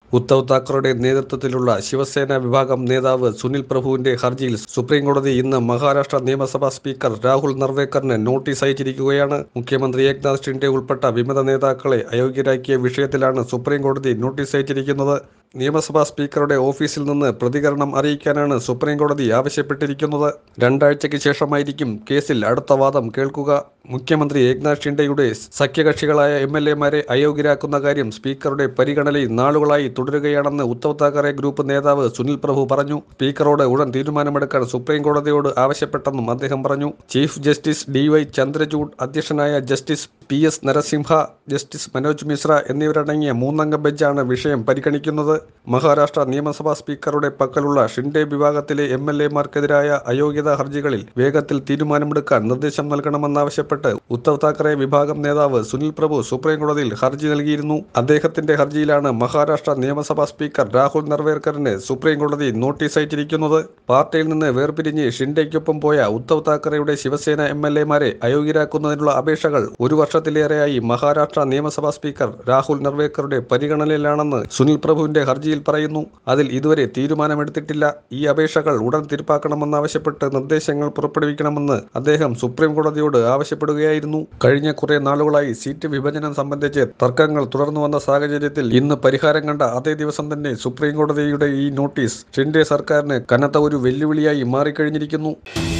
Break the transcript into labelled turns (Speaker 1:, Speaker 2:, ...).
Speaker 1: ഉദ്ധവ് താക്കറയുടെ നേതൃത്വത്തിലുള്ള ശിവസേന വിഭാഗം നേതാവ് സുനിൽ പ്രഭുവിന്റെ ഹർജിയിൽ സുപ്രീം കോടതി ഇന്ന് മഹാരാഷ്ട്ര നിയമസഭാ സ്പീക്കർ രാഹുൽ നർവേക്കറിന് നോട്ടീസ് അയച്ചിരിക്കുകയാണ് മുഖ്യമന്ത്രി ഏക്നാഥ് ഷിൻഡെ ഉൾപ്പെട്ട വിമത നേതാക്കളെ അയോഗ്യരാക്കിയ വിഷയത്തിലാണ് സുപ്രീം കോടതി നോട്ടീസ് അയച്ചിരിക്കുന്നത് നിയമസഭാ സ്പീക്കറുടെ ഓഫീസിൽ നിന്ന് പ്രതികരണം അറിയിക്കാനാണ് സുപ്രീം കോടതി ആവശ്യപ്പെട്ടിരിക്കുന്നത് രണ്ടാഴ്ചയ്ക്ക് ശേഷമായിരിക്കും കേസിൽ അടുത്ത വാദം കേൾക്കുക മുഖ്യമന്ത്രി ഏക്നാഥ് ഷിൻഡെയുടെ സഖ്യകക്ഷികളായ എം എൽ എമാരെ അയോഗ്യരാക്കുന്ന കാര്യം സ്പീക്കറുടെ പരിഗണനയിൽ നാളുകളായി തുടരുകയാണെന്ന് ഉദ്ധവ് താക്കറെ ഗ്രൂപ്പ് നേതാവ് സുനിൽ പ്രഭു പറഞ്ഞു സ്പീക്കറോട് ഉടൻ തീരുമാനമെടുക്കാൻ സുപ്രീം കോടതിയോട് ആവശ്യപ്പെട്ടെന്നും അദ്ദേഹം പറഞ്ഞു chief justice D Y Chandrachud അധ്യക്ഷനായ justice P S Narasimha justice Manoj Mishra എന്നിവരടങ്ങിയ മൂന്നംഗ ബെഞ്ചാണ് വിഷയം പരിഗണിക്കുന്നത് മഹാരാഷ്ട്ര നിയമസഭാ സ്പീക്കറുടെ പക്കലുള്ള ഷിൻഡെ വിഭാഗത്തിലെ എം എൽ എമാർക്കെതിരായ അയോഗ്യതാ ഹർജികളിൽ വേഗത്തിൽ തീരുമാനമെടുക്കാൻ നിർദ്ദേശം നൽകണമെന്നാവശ്യപ്പെട്ട് ഉദ്ധവ് താക്കറെ വിഭാഗം നേതാവ് സുനിൽ പ്രഭു സുപ്രീം കോടതിയിൽ ഹർജി നൽകിയിരുന്നു അദ്ദേഹത്തിന്റെ ഹർജിയിലാണ് മഹാരാഷ്ട്ര നിയമസഭാ സ്പീക്കർ രാഹുൽ നർവേർക്കറിന് സുപ്രീം കോടതി നോട്ടീസ് അയച്ചിരിക്കുന്നത് പാർട്ടിയിൽ നിന്ന് വേർപിരിഞ്ഞ് ഷിൻഡെയ്ക്കൊപ്പം പോയ ഉദ്ധവ് താക്കറെയുടെ ശിവസേന എം എൽ എമാരെ അയോഗ്യരാക്കുന്നതിനുള്ള അപേക്ഷകൾ ഒരു വർഷത്തിലേറെയായി മഹാരാഷ്ട്ര നിയമസഭാ സ്പീക്കർ രാഹുൽ നർവേക്കറുടെ പരിഗണനയിലാണെന്ന് സുനിൽ പ്രഭുവിന്റെ ഹർജിയിൽ പറയുന്നു അതിൽ ഇതുവരെ തീരുമാനമെടുത്തിട്ടില്ല ഈ അപേക്ഷകൾ ഉടൻ തീർപ്പാക്കണമെന്നാവശ്യപ്പെട്ട് നിർദ്ദേശങ്ങൾ പുറപ്പെടുവിക്കണമെന്ന് അദ്ദേഹം സുപ്രീം കോടതിയോട് ആവശ്യപ്പെടുകയായിരുന്നു കഴിഞ്ഞ കുറെ നാളുകളായി സീറ്റ് വിഭജനം സംബന്ധിച്ച് തർക്കങ്ങൾ തുടർന്നു വന്ന സാഹചര്യത്തിൽ ഇന്ന് പരിഹാരം കണ്ട അതേ ദിവസം തന്നെ സുപ്രീം കോടതിയുടെ ഈ നോട്ടീസ് ഷിൻഡെ സർക്കാരിന് കനത്ത ഒരു വെല്ലുവിളിയായി മാറിക്കഴിഞ്ഞിരിക്കുന്നു